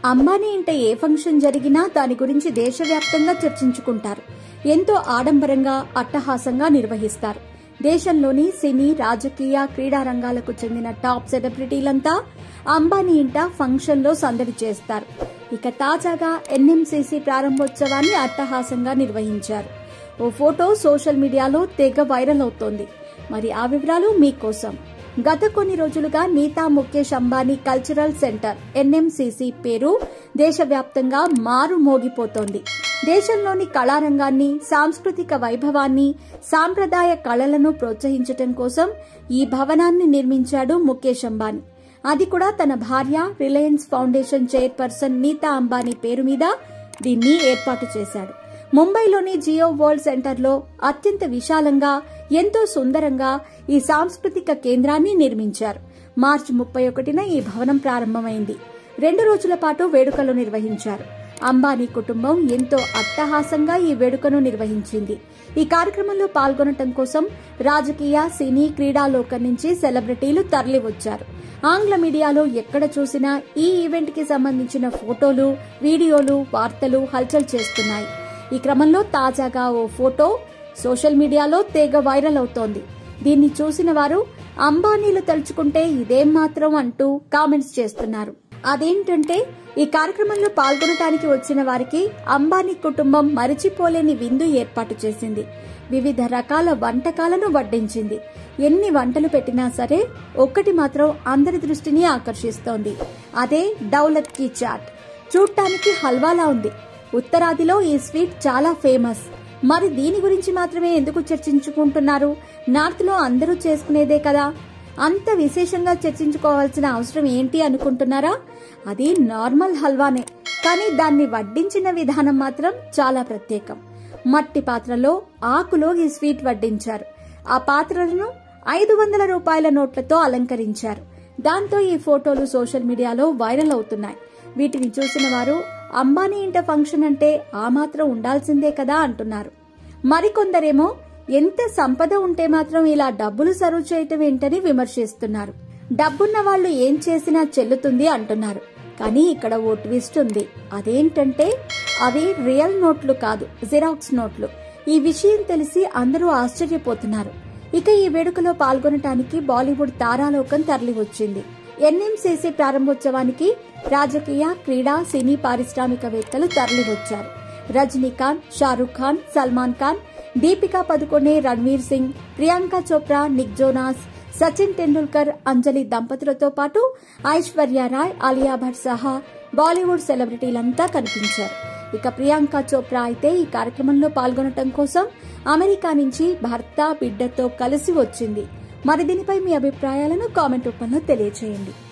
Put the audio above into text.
అంబానీ ఇంట ఏ ఫంక్షన్ జరిగినా దాని గురించి దేశవ్యాప్తంగా చర్చించుకుంటారు ఎంతో ఆడంబరంగా అట్టహాసంగా నిర్వహిస్తారు దేశంలోని సినీ రాజకీయ క్రీడా రంగాలకు చెందిన టాప్ సెలబ్రిటీలంతా అంబానీ ఇంట ఫంక్షన్లో సందడి చేస్తారు ఇక తాజాగా ఎన్ఎంసీసీ ప్రారంభోత్సవాన్ని అట్టహాసంగా నిర్వహించారు ఓ ఫోటో సోషల్ మీడియాలో తెగ వైరల్ అవుతోంది మరి ఆ వివరాలు మీకోసం గత కొన్ని రోజులుగా Nita Mukesh Ambani cultural centre NMCC పేరు దేశవ్యాప్తంగా మారు మోగిపోతోంది దేశంలోని కళారంగాన్ని సాంస్కృతిక వైభవాన్ని సాంప్రదాయ కళలను ప్రోత్సహించటం కోసం ఈ భవనాన్ని నిర్మించాడు ముఖేష్ అంబానీ అది కూడా తన భార్య Reliance foundation chairperson Nita Ambani పేరు మీద దీన్ని ఏర్పాటు చేశాడు ముంబైలోని జియో వరల్డ్ సెంటర్లో అత్యంత విశాలంగా ఎంతో సుందరంగా ఈ సాంస్కృతిక కేంద్రాన్ని నిర్మించారు మార్చి ముప్పై ఒకటిన ఈ భవనం ప్రారంభమైంది రెండు రోజుల పాటు వేడుకలు నిర్వహించారు అంబానీ కుటుంబం ఎంతో అట్టహాసంగా ఈ వేడుకను నిర్వహించింది ఈ కార్యక్రమంలో పాల్గొనటం కోసం రాజకీయ సినీ క్రీడా లోకం నుంచి సెలబ్రిటీలు తరలివచ్చారు ఆంగ్ల మీడియాలో ఎక్కడ చూసినా ఈ ఈవెంట్ కి సంబంధించిన ఫోటోలు వీడియోలు వార్తలు హల్చల్ చేస్తున్నాయి ఈ క్రమంలో తాజాగా ఓ ఫోటో సోషల్ మీడియాలో తెగ వైరల్ అవుతోంది దీన్ని చూసిన వారు అంబానీలు తలుచుకుంటే ఇదేం మాత్రం అంటూ కామెంట్స్ చేస్తున్నారు అదేంటంటే ఈ కార్యక్రమంలో పాల్గొనడానికి వచ్చిన వారికి అంబానీ కుటుంబం మరిచిపోలేని విందు ఏర్పాటు చేసింది వివిధ రకాల వంటకాలను వడ్డించింది ఎన్ని వంటలు పెట్టినా సరే ఒక్కటి మాత్రం అందరి దృష్టిని ఆకర్షిస్తోంది అదే దౌలత్ కీ చాట్ చూడటానికి హల్వాలా ఉంది ఉత్తరాదిలో ఈ స్వీట్ చాలా ఫేమస్ మరి దీని గురించి మాత్రమే ఎందుకు చర్చించుకుంటున్నారు నార్త్ లో అందరూ చేసుకునేదే కదా అంత విశేషంగా చర్చించుకోవాల్సిన అవసరం ఏంటి అనుకుంటున్నారా అది నార్మల్ హల్వానే కానీ దాన్ని వడ్డించిన విధానం మాత్రం చాలా ప్రత్యేకం మట్టి పాత్రలో ఆకులో ఈ స్వీట్ వడ్డించారు ఆ పాత్రలను ఐదు వందల రూపాయల నోట్లతో అలంకరించారు దాంతో ఈ ఫోటోలు సోషల్ మీడియాలో వైరల్ అవుతున్నాయి వీటిని చూసిన వారు అంబానీ ఇంట ఫంక్షన్ అంటే ఆ మాత్రం ఉండాల్సిందే కదా అంటున్నారు మరికొందరేమో ఎంత సంపద ఉంటే మాత్రం ఇలా డబ్బులు సర్వ్ చేయటం ఏంటని విమర్శిస్తున్నారు డబ్బున్న వాళ్ళు ఏం చేసినా చెల్లుతుంది అంటున్నారు కానీ ఇక్కడ ఓ ట్విస్ట్ ఉంది అదేంటంటే అవి రియల్ నోట్లు కాదు జిరాక్స్ నోట్లు ఈ విషయం తెలిసి అందరూ ఆశ్చర్యపోతున్నారు ఇక ఈ వేడుకలో పాల్గొనటానికి బాలీవుడ్ తారాలోకం తరలివచ్చింది ఎన్ఎంసీసీ ప్రారంభోత్సవానికి రాజకీయ క్రీడా సినీ పారిశ్రామికవేత్తలు తరలివచ్చారు రజనీకాంత్ షారూఖ్ ఖాన్ సల్మాన్ ఖాన్ దీపికా పదుకొనే రణ్వీర్ సింగ్ ప్రియాంక చోప్రా నిక్ జోనాస్ సచిన్ టెండూల్కర్ అంజలి దంపతులతో పాటు ఐశ్వర్య రాయ్ అలియా భట్ సహా బాలీవుడ్ సెలబ్రిటీలంతా కనిపించారు ఇక ప్రియాంక చోప్రా అయితే ఈ కార్యక్రమంలో పాల్గొనటం కోసం అమెరికా నుంచి భర్త బిడ్డతో కలిసి వచ్చింది మరి దీనిపై మీ అభిప్రాయాలను కామెంట్ రూపంలో తెలియచేయండి